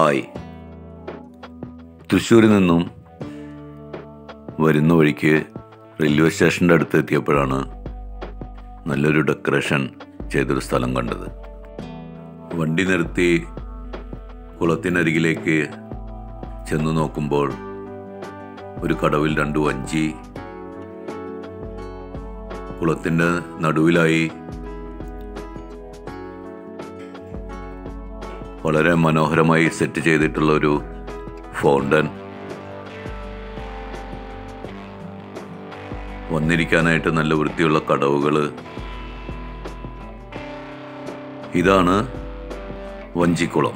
hi തൃശ്ശൂരിൽ നിന്നും വരുന്ന വഴിക്ക് റെയിൽവേ സ്റ്റേഷൻ്റെ അടുത്ത് എത്തിയപ്പോഴാണ് നല്ലൊരു ഡെക്കറേഷൻ ചെയ്തൊരു സ്ഥലം കണ്ടത് വണ്ടി നിർത്തി കുളത്തിനരികിലേക്ക് ചെന്ന് നോക്കുമ്പോൾ ഒരു കടവിൽ രണ്ട് വഞ്ചി കുളത്തിൻ്റെ നടുവിലായി വളരെ മനോഹരമായി സെറ്റ് ചെയ്തിട്ടുള്ള ഒരു ഫൗണ്ടൻ വന്നിരിക്കാനായിട്ട് നല്ല വൃത്തിയുള്ള കടവുകൾ ഇതാണ് വഞ്ചിക്കുളം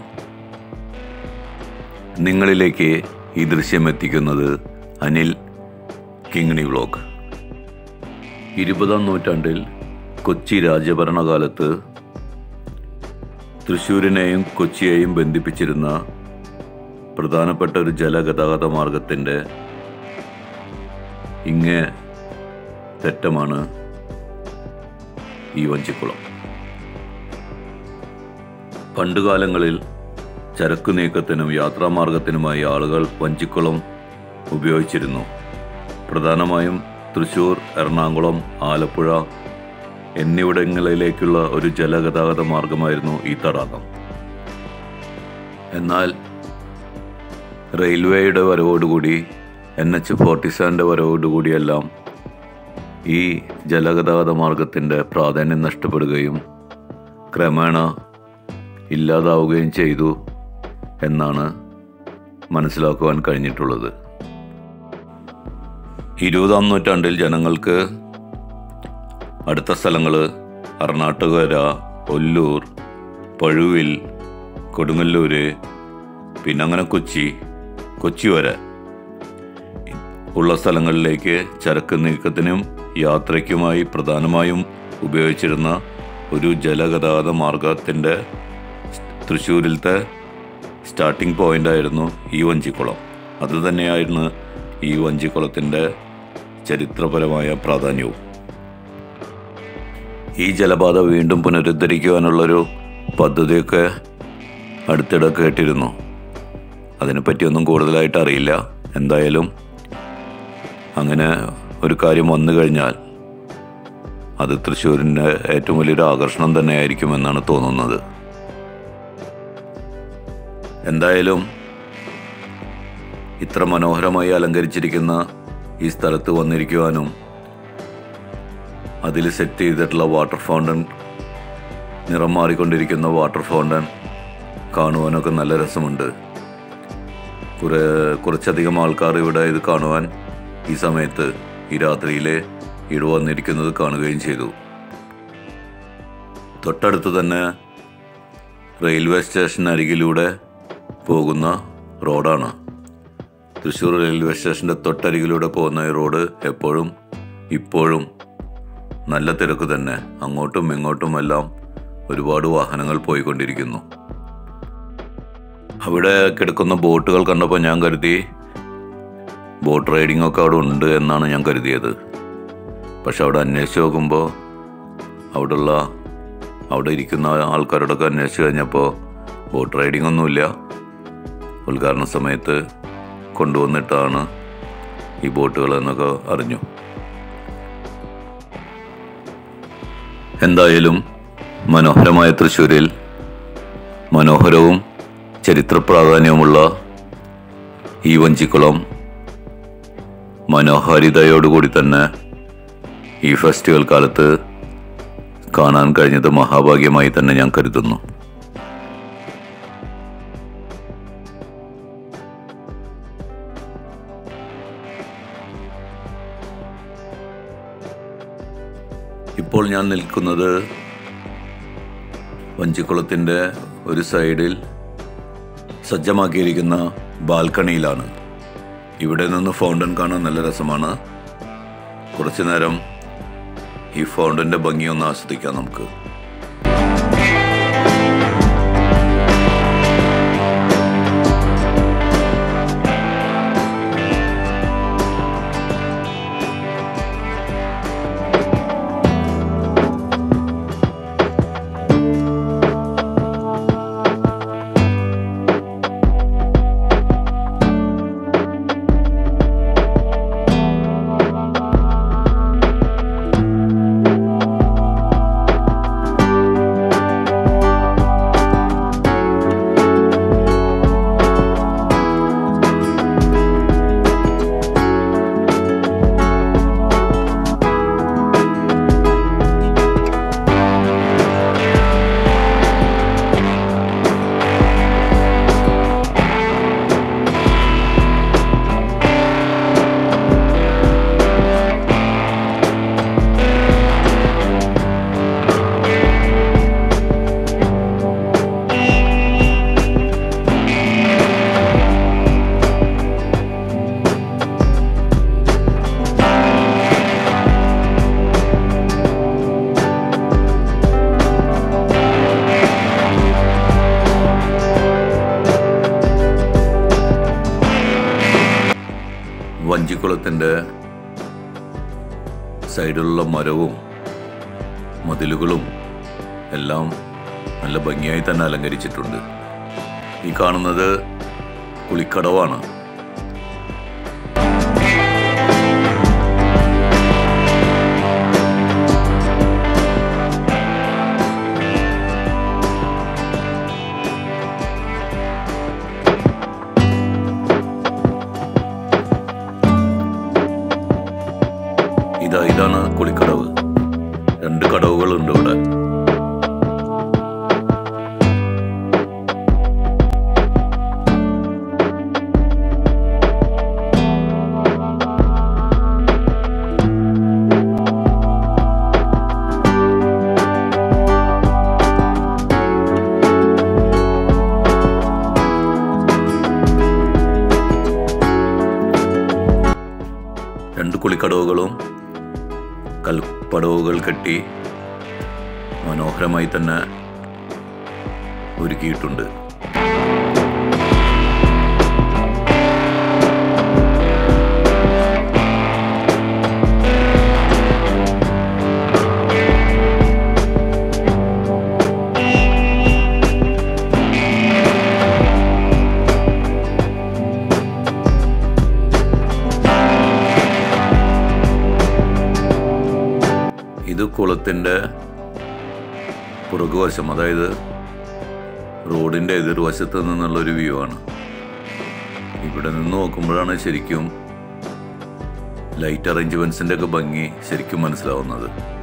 നിങ്ങളിലേക്ക് ഈ ദൃശ്യം എത്തിക്കുന്നത് അനിൽ കിങ്ങിണി വ്ലോഗ് ഇരുപതാം നൂറ്റാണ്ടിൽ കൊച്ചി രാജഭരണകാലത്ത് തൃശ്ശൂരിനെയും കൊച്ചിയെയും ബന്ധിപ്പിച്ചിരുന്ന പ്രധാനപ്പെട്ട ഒരു ജലഗതാഗത മാർഗത്തിൻ്റെ ഇങ്ങേ തെറ്റമാണ് ഈ വഞ്ചിക്കുളം പണ്ടുകാലങ്ങളിൽ ചരക്കു നീക്കത്തിനും യാത്രാമാർഗത്തിനുമായി ആളുകൾ വഞ്ചിക്കുളം ഉപയോഗിച്ചിരുന്നു പ്രധാനമായും തൃശൂർ എറണാകുളം ആലപ്പുഴ എന്നിവിടങ്ങളിലേക്കുള്ള ഒരു ജലഗതാഗത മാർഗമായിരുന്നു ഈ തടാകം എന്നാൽ റെയിൽവേയുടെ വരവോടുകൂടി എൻ എച്ച് ഫോർട്ടി സെവൻ്റെ വരവോടുകൂടിയെല്ലാം ഈ ജലഗതാഗത മാർഗത്തിൻ്റെ പ്രാധാന്യം നഷ്ടപ്പെടുകയും ക്രമേണ ഇല്ലാതാവുകയും ചെയ്തു എന്നാണ് മനസ്സിലാക്കുവാൻ കഴിഞ്ഞിട്ടുള്ളത് ഇരുപതാം നൂറ്റാണ്ടിൽ ജനങ്ങൾക്ക് അടുത്ത സ്ഥലങ്ങൾ അർണാട്ടുകര ഒല്ലൂർ പഴുവിൽ കൊടുങ്ങല്ലൂര് പിന്നെ അങ്ങനെ കൊച്ചി കൊച്ചി വരെ ഉള്ള സ്ഥലങ്ങളിലേക്ക് ചരക്ക് നീക്കത്തിനും യാത്രയ്ക്കുമായി പ്രധാനമായും ഉപയോഗിച്ചിരുന്ന ഒരു ജലഗതാഗത മാർഗത്തിൻ്റെ തൃശ്ശൂരിലത്തെ സ്റ്റാർട്ടിംഗ് പോയിൻ്റായിരുന്നു ഈ വഞ്ചിക്കുളം അതുതന്നെയായിരുന്നു ഈ വഞ്ചിക്കുളത്തിൻ്റെ ചരിത്രപരമായ പ്രാധാന്യവും ഈ ജലപാത വീണ്ടും പുനരുദ്ധരിക്കുവാനുള്ളൊരു പദ്ധതിയൊക്കെ അടുത്തിടെ കേട്ടിരുന്നു അതിനെപ്പറ്റിയൊന്നും കൂടുതലായിട്ട് അറിയില്ല എന്തായാലും അങ്ങനെ ഒരു കാര്യം വന്നു കഴിഞ്ഞാൽ അത് തൃശ്ശൂരിൻ്റെ ഏറ്റവും വലിയൊരു ആകർഷണം തന്നെയായിരിക്കുമെന്നാണ് തോന്നുന്നത് എന്തായാലും ഇത്ര മനോഹരമായി അലങ്കരിച്ചിരിക്കുന്ന ഈ സ്ഥലത്ത് വന്നിരിക്കുവാനും അതിൽ സെറ്റ് ചെയ്തിട്ടുള്ള വാട്ടർ ഫൗണ്ടൻ നിറം മാറിക്കൊണ്ടിരിക്കുന്ന വാട്ടർ ഫൗണ്ടൻ കാണുവാനൊക്കെ നല്ല രസമുണ്ട് കുറെ കുറച്ചധികം ആൾക്കാർ ഇവിടെ ഇത് കാണുവാൻ ഈ സമയത്ത് ഈ രാത്രിയിൽ ഇവിടെ വന്നിരിക്കുന്നത് കാണുകയും ചെയ്തു തൊട്ടടുത്ത് തന്നെ റെയിൽവേ സ്റ്റേഷൻ അരികിലൂടെ പോകുന്ന റോഡാണ് തൃശ്ശൂർ റെയിൽവേ സ്റ്റേഷൻ്റെ തൊട്ടരികിലൂടെ പോകുന്ന ഈ റോഡ് എപ്പോഴും ഇപ്പോഴും നല്ല തിരക്ക് തന്നെ അങ്ങോട്ടും ഇങ്ങോട്ടുമെല്ലാം ഒരുപാട് വാഹനങ്ങൾ പോയിക്കൊണ്ടിരിക്കുന്നു അവിടെ കിടക്കുന്ന ബോട്ടുകൾ കണ്ടപ്പോൾ ഞാൻ കരുതി ബോട്ട് റൈഡിംഗ് ഒക്കെ അവിടെ ഉണ്ട് എന്നാണ് ഞാൻ കരുതിയത് പക്ഷെ അവിടെ അന്വേഷിച്ച് നോക്കുമ്പോൾ അവിടെയുള്ള അവിടെ ഇരിക്കുന്ന ആൾക്കാരോടൊക്കെ അന്വേഷിച്ച് കഴിഞ്ഞപ്പോൾ ബോട്ട് റൈഡിംഗ് ഒന്നുമില്ല ഉദ്ഘാടന സമയത്ത് കൊണ്ടുവന്നിട്ടാണ് ഈ ബോട്ടുകൾ എന്നൊക്കെ അറിഞ്ഞു എന്തായാലും മനോഹരമായ തൃശ്ശൂരിൽ മനോഹരവും ചരിത്ര പ്രാധാന്യവുമുള്ള ഈ വഞ്ചിക്കുളം മനോഹാരിതയോടുകൂടി തന്നെ ഈ ഫെസ്റ്റിവൽ കാലത്ത് കാണാൻ കഴിഞ്ഞത് മഹാഭാഗ്യമായി തന്നെ ഞാൻ കരുതുന്നു ഇപ്പോൾ ഞാൻ നിൽക്കുന്നത് വഞ്ചിക്കുളത്തിൻ്റെ ഒരു സൈഡിൽ സജ്ജമാക്കിയിരിക്കുന്ന ബാൽക്കണിയിലാണ് ഇവിടെ നിന്ന് ഫൗണ്ടൻ കാണാൻ നല്ല രസമാണ് കുറച്ചു നേരം ഈ ഫൗണ്ടൻ്റെ ഭംഗി ഒന്ന് ആസ്വദിക്കാം നമുക്ക് കുളത്തിൻ്റെ സൈഡിലുള്ള മരവും മതിലുകളും എല്ലാം നല്ല ഭംഗിയായി തന്നെ അലങ്കരിച്ചിട്ടുണ്ട് ഈ കാണുന്നത് കുളിക്കടവാണ് ഇതാ ഇതാണ് കുളിക്കടവ് രണ്ട് കടവുകളുണ്ട് ഇവിടെ രണ്ട് കുളിക്കടവുകളും കൽപ്പടവുകൾ കെട്ടി മനോഹരമായി തന്നെ ഒരുക്കിയിട്ടുണ്ട് ഇത് കുളത്തിൻ്റെ പുറകുവശം അതായത് റോഡിൻ്റെ എതിർവശത്ത് നിന്നുള്ളൊരു വ്യൂ ആണ് ഇവിടെ നിന്ന് നോക്കുമ്പോഴാണ് ശരിക്കും ലൈറ്റ് അറേഞ്ച്മെൻറ്റ്സിൻ്റെ ഒക്കെ ഭംഗി ശരിക്കും മനസ്സിലാവുന്നത്